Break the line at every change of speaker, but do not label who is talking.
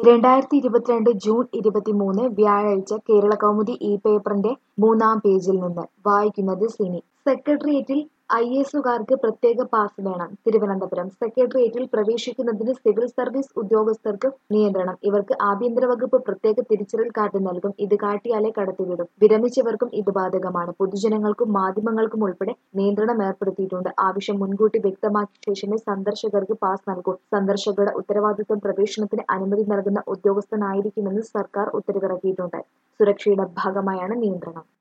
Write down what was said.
രണ്ടായിരത്തി ഇരുപത്തിരണ്ട് ജൂൺ ഇരുപത്തിമൂന്ന് വ്യാഴാഴ്ച കേരളകൗമുദി ഈ പേപ്പറിന്റെ മൂന്നാം പേജിൽ നിന്ന് വായിക്കുന്നത് സിനി സെക്രട്ടേറിയറ്റിൽ ഐ എസുകാർക്ക് പ്രത്യേക പാസ് വേണം തിരുവനന്തപുരം സെക്രട്ടേറിയറ്റിൽ പ്രവേശിക്കുന്നതിന് സിവിൽ സർവീസ് ഉദ്യോഗസ്ഥർക്ക് നിയന്ത്രണം ഇവർക്ക് ആഭ്യന്തര വകുപ്പ് പ്രത്യേക തിരിച്ചറിയൽ കാർഡ് നൽകും ഇത് കാട്ടിയാലേ കടത്തിവിടും വിരമിച്ചവർക്കും ഇത് ബാധകമാണ് പൊതുജനങ്ങൾക്കും മാധ്യമങ്ങൾക്കും ഉൾപ്പെടെ നിയന്ത്രണം ഏർപ്പെടുത്തിയിട്ടുണ്ട് ആവശ്യം മുൻകൂട്ടി വ്യക്തമാക്കിയ ശേഷമേ സന്ദർശകർക്ക് പാസ് നൽകൂ സന്ദർശകരുടെ ഉത്തരവാദിത്വം പ്രവേശനത്തിന് അനുമതി നൽകുന്ന ഉദ്യോഗസ്ഥനായിരിക്കുമെന്ന് സർക്കാർ ഉത്തരവിറക്കിയിട്ടുണ്ട് സുരക്ഷയുടെ ഭാഗമായാണ് നിയന്ത്രണം